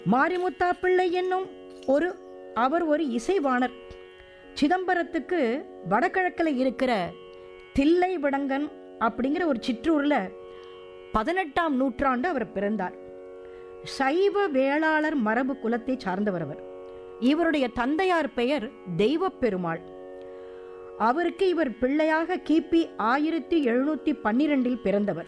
மாரிமுத்தா பிள்ளை என்னும் ஒரு அவர் ஒரு இசைவாணர் சிதம்பரத்துக்கு வடகிழக்கில் இருக்கிற தில்லை விடங்கன் அப்படிங்கிற ஒரு சிற்றூர்ல பதினெட்டாம் நூற்றாண்டு அவர் பிறந்தார் சைவ வேளாளர் மரபு குலத்தை சார்ந்தவர் அவர் இவருடைய தந்தையார் பெயர் தெய்வப் பெருமாள் அவருக்கு இவர் பிள்ளையாக கிபி ஆயிரத்தி எழுநூத்தி பன்னிரெண்டில் பிறந்தவர்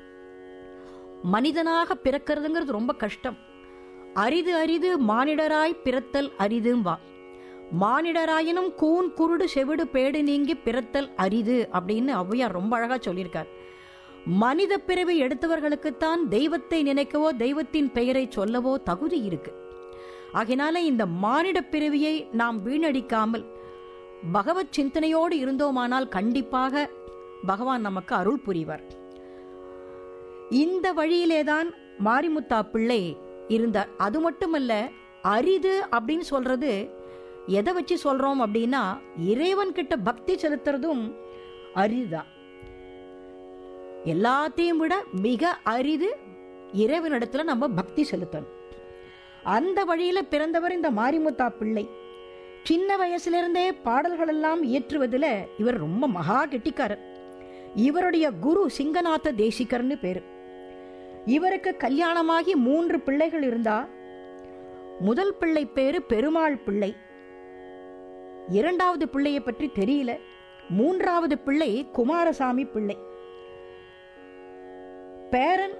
மனிதனாக பிறக்கிறதுங்கிறது ரொம்ப கஷ்டம் அரிது அரிது மானிடராய் பிறத்தல் அரிதும்பா மானிடராயினும் கூன் குருடு செவிடு பேடு நீங்கி பிறத்தல் அரிது அப்படின்னு ஔவையார் ரொம்ப அழகா சொல்லியிருக்கார் மனித பிறவி எடுத்தவர்களுக்குத்தான் தெய்வத்தை நினைக்கவோ தெய்வத்தின் பெயரை சொல்லவோ தகுதி இருக்கு ஆகினால இந்த மானிட பிறவியை நாம் வீணடிக்காமல் பகவத் சிந்தனையோடு இருந்தோமானால் கண்டிப்பாக பகவான் நமக்கு அருள் புரிவார் இந்த வழியிலேதான் மாரிமுத்தா பிள்ளை இருந்தார் அது மட்டுமல்ல அரிது அப்படின்னு சொல்றது எதை வச்சு சொல்றோம் அப்படின்னா இறைவன் கிட்ட பக்தி செலுத்துறதும் அரிதா எல்லாத்தையும் விட மிக அரிது இறைவனிடத்துல நம்ம பக்தி செலுத்தணும் அந்த வழியில பிறந்தவர் இந்த மாரிமுத்தா பிள்ளை சின்ன வயசுல பாடல்கள் எல்லாம் இயற்றுவதில் இவர் ரொம்ப மகா கெட்டிக்காரர் இவருடைய குரு சிங்கநாத தேசிகர்னு பேரு இவருக்கு கல்யாணமாகி மூன்று பிள்ளைகள் இருந்தா முதல் பிள்ளை பேரு பெருமாள் பிள்ளை இரண்டாவது பிள்ளையை பற்றி தெரியல மூன்றாவது பிள்ளை குமாரசாமி பிள்ளை பேரன்